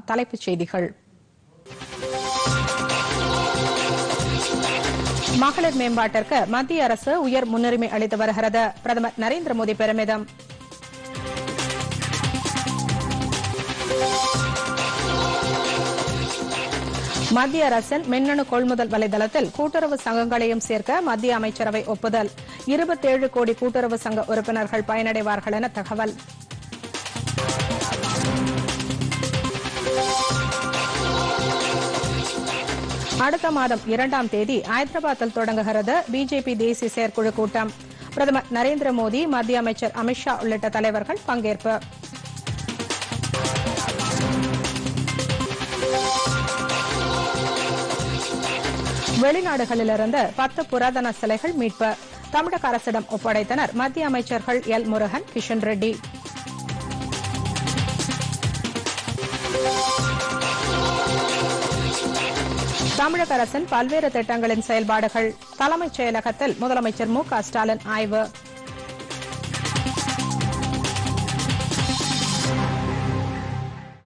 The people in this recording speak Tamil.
தலைப்புச் செய்திகள் மகளிர் மேம்பாட்டிற்கு மத்திய அரசு உயர் முன்னுரிமை அளித்து வருகிறது பிரதமர் நரேந்திர மோடி பெருமிதம் மத்திய அரசின் மின்னணு கொள்முதல் வலைதளத்தில் கூட்டுறவு சங்கங்களையும் சேர்க்க மத்திய அமைச்சரவை ஒப்புதல் இருபத்தேழு கோடி கூட்டுறவு சங்க உறுப்பினர்கள் பயனடைவார்கள் என தகவல் அடுத்த மாதம் இரண்டாம் தேதி ஐதராபாத்தில் தொடங்குகிறது பிஜேபி தேசிய செயற்குழு கூட்டம் பிரதமர் நரேந்திர மோடி மத்திய அமைச்சர் அமித்ஷா உள்ளிட்ட தலைவர்கள் பங்கேற்பு வெளிநாடுகளிலிருந்து பத்து புராதன சிலைகள் மீட்பு தமிழக அரசிடம் ஒப்படைத்தனர் மத்திய அமைச்சர்கள் எல் முருகன் கிஷன் ரெட்டி தமிழக அரசின் பல்வேறு திட்டங்களின் செயல்பாடுகள் தலைமைச் செயலகத்தில் முதலமைச்சர் மு க ஸ்டாலின் ஆய்வு